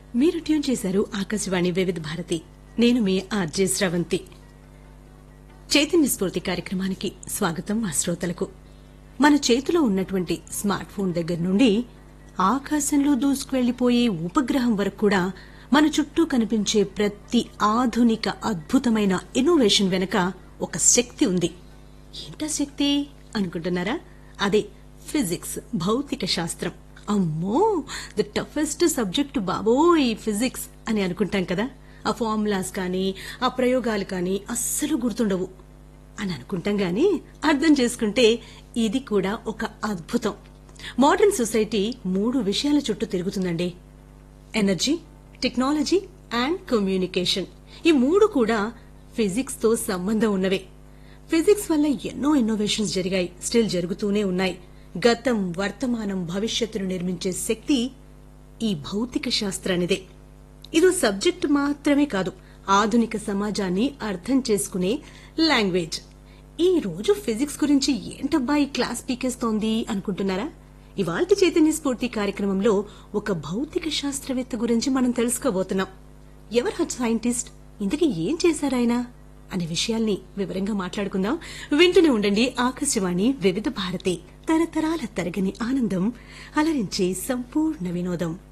మీరు ట్యూన్ చేశారు ఆకాశవాణి వివిధ భారతి నేను మీ ఆర్జే స్రవంతి చైతన్య స్ఫూర్తి కార్యక్రమానికి స్వాగతం మా శ్రోతలకు మన చేతిలో ఉన్నటువంటి స్మార్ట్ ఫోన్ దగ్గర నుండి ఆకాశంలో దూసుకువెళ్లిపోయే ఉపగ్రహం వరకు కూడా మన చుట్టూ కనిపించే ప్రతి ఆధునిక అద్భుతమైన ఇన్నోవేషన్ వెనుక ఒక శక్తి ఉంది ఏంటా శక్తి అనుకుంటున్నారా అదే ఫిజిక్స్ భౌతిక శాస్త్రం అమ్మో ద టఫెస్ట్ సబ్జెక్ట్ బాబోయ్ ఫిజిక్స్ అని అనుకుంటాం కదా ఆ ఫార్ములాస్ కానీ ఆ ప్రయోగాలు కానీ అస్సలు గుర్తుండవు అని అనుకుంటాం గాని అర్థం చేసుకుంటే ఇది కూడా ఒక అద్భుతం మోడర్న్ సొసైటీ మూడు విషయాల చుట్టూ తిరుగుతుందండి ఎనర్జీ టెక్నాలజీ అండ్ కమ్యూనికేషన్ ఈ మూడు కూడా ఫిజిక్స్ తో సంబంధం ఉన్నవే ఫిజిక్స్ వల్ల ఎన్నో ఇన్నోవేషన్స్ జరిగాయి స్టిల్ జరుగుతూనే ఉన్నాయి గతం వర్తమానం భవిష్యత్తును నిర్మించే శక్తి ఈ భౌతిక శాస్త్రానిదే ఇదో సబ్జెక్ట్ మాత్రమే కాదు ఆధునిక సమాజాన్ని అర్థం చేసుకునే లాంగ్వేజ్ ఈ రోజు ఫిజిక్స్ గురించి ఏంటబ్బా ఈ క్లాస్ పీకేస్తోంది అనుకుంటున్నారా ఇవాల్టి చైతన్య స్ఫూర్తి కార్యక్రమంలో ఒక భౌతిక శాస్త్రవేత్త గురించి మనం తెలుసుకోబోతున్నాం ఎవరు ఆ సైంటిస్ట్ ఇంతకీ ఏం చేశారాయన అనే విషయాల్ని వివరంగా మాట్లాడుకుందాం వింటూనే ఉండండి ఆకాశవాణి వివిధ భారతి తరతరాల తరగని ఆనందం అలరించే సంపూర్ణ వినోదం